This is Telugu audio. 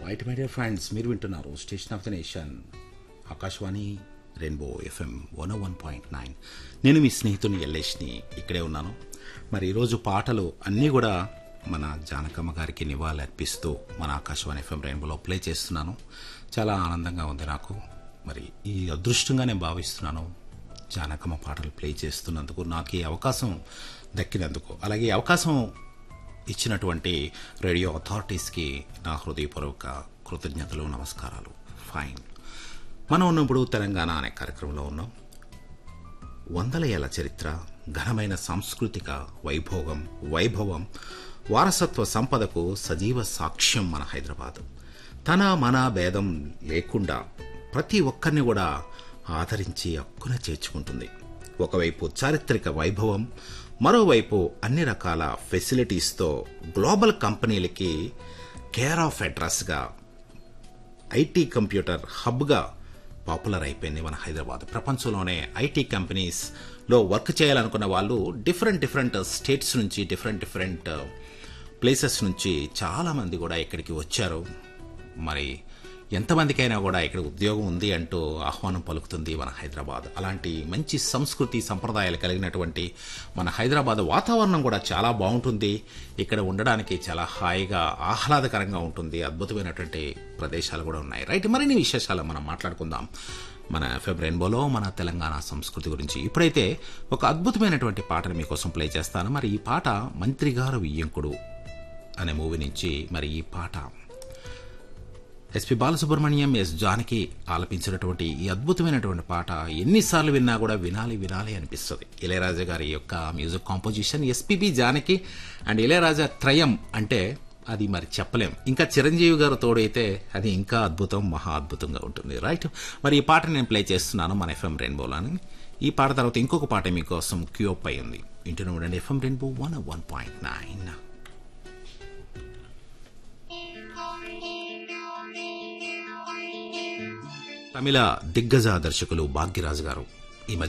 రైట్ మై డియర్ ఫ్రెండ్స్ మీరు వింటున్నారు station of the nation Akashvani rainbow FM one one point nine నేను మీ స్నేహితుని ఎల్లేష్ని ఇక్కడే ఉన్నాను మరి ఈరోజు పాటలు అన్నీ కూడా మన జానకమ్మ గారికి నివాళి అర్పిస్తూ మన ఆకాశవాణి ఎఫ్ఎం రెయిన్బోలో ప్లే చేస్తున్నాను చాలా ఆనందంగా ఉంది నాకు మరి ఈ అదృష్టంగా నేను భావిస్తున్నాను జానకమ్మ పాటలు ప్లే చేస్తున్నందుకు నాకు ఈ అవకాశం దక్కినందుకు అలాగే ఈ అవకాశం ఇచ్చినటువంటి రేడియో అథారిటీస్కి నా హృదయపూర్వక కృతజ్ఞతలు నమస్కారాలు ఫైన్ మనం ఉన్నప్పుడు తెలంగాణ అనే కార్యక్రమంలో ఉన్నాం వందల ఏళ్ల చరిత్ర ఘనమైన సాంస్కృతిక వైభోగం వైభవం వారసత్వ సంపదకు సజీవ సాక్ష్యం మన హైదరాబాద్ తన మన భేదం లేకుండా ప్రతి ఒక్కరిని కూడా ఆదరించి హక్కున చేర్చుకుంటుంది ఒకవైపు చారిత్రక వైభవం మరోవైపు అన్ని రకాల ఫెసిలిటీస్తో గ్లోబల్ కంపెనీలకి కేర్ ఆఫ్ అడ్రస్గా ఐటీ కంప్యూటర్ హబ్గా పాపులర్ అయిపోయింది మన హైదరాబాద్ ప్రపంచంలోనే ఐటీ కంపెనీస్లో వర్క్ చేయాలనుకున్న వాళ్ళు డిఫరెంట్ డిఫరెంట్ స్టేట్స్ నుంచి డిఫరెంట్ డిఫరెంట్ ప్లేసెస్ నుంచి చాలామంది కూడా ఇక్కడికి వచ్చారు మరి ఎంతమందికైనా కూడా ఇక్కడ ఉద్యోగం ఉంది అంటూ ఆహ్వానం పలుకుతుంది మన హైదరాబాద్ అలాంటి మంచి సంస్కృతి సంప్రదాయాలు కలిగినటువంటి మన హైదరాబాద్ వాతావరణం కూడా చాలా బాగుంటుంది ఇక్కడ ఉండడానికి చాలా హాయిగా ఆహ్లాదకరంగా ఉంటుంది అద్భుతమైనటువంటి ప్రదేశాలు కూడా ఉన్నాయి రైట్ మరిన్ని విశేషాలు మనం మాట్లాడుకుందాం మన ఎఫ్ఎం రెయిన్బోలో మన తెలంగాణ సంస్కృతి గురించి ఇప్పుడైతే ఒక అద్భుతమైనటువంటి పాటను మీకోసం ప్లే చేస్తాను మరి ఈ పాట మంత్రిగారు వియ్యంకుడు అనే మూవీ నుంచి మరి ఈ పాట ఎస్పి బాలసుబ్రహ్మణ్యం ఎస్ జానకి ఆలపించినటువంటి ఈ అద్భుతమైనటువంటి పాట ఎన్నిసార్లు విన్నా కూడా వినాలి వినాలి అనిపిస్తుంది ఇళయరాజా గారి యొక్క music composition SPB Janaki and Ilaiyaraaja త్రయం అంటే అది మరి చెప్పలేం ఇంకా చిరంజీవి గారు తోడైతే అది ఇంకా అద్భుతం మహా అద్భుతంగా ఉంటుంది రైట్ మరి ఈ పాట నేను ప్లే చేస్తున్నాను మన ఎఫ్ఎం రెయిన్బోలోని ఈ పాట తర్వాత ఇంకొక పాట మీకోసం క్యూప్ అయి ఉంది ఇంటి ఉండండి FM rainbow one one point nine Tamil దిగ్గజ దర్శకులు భాగ్యరాజు గారు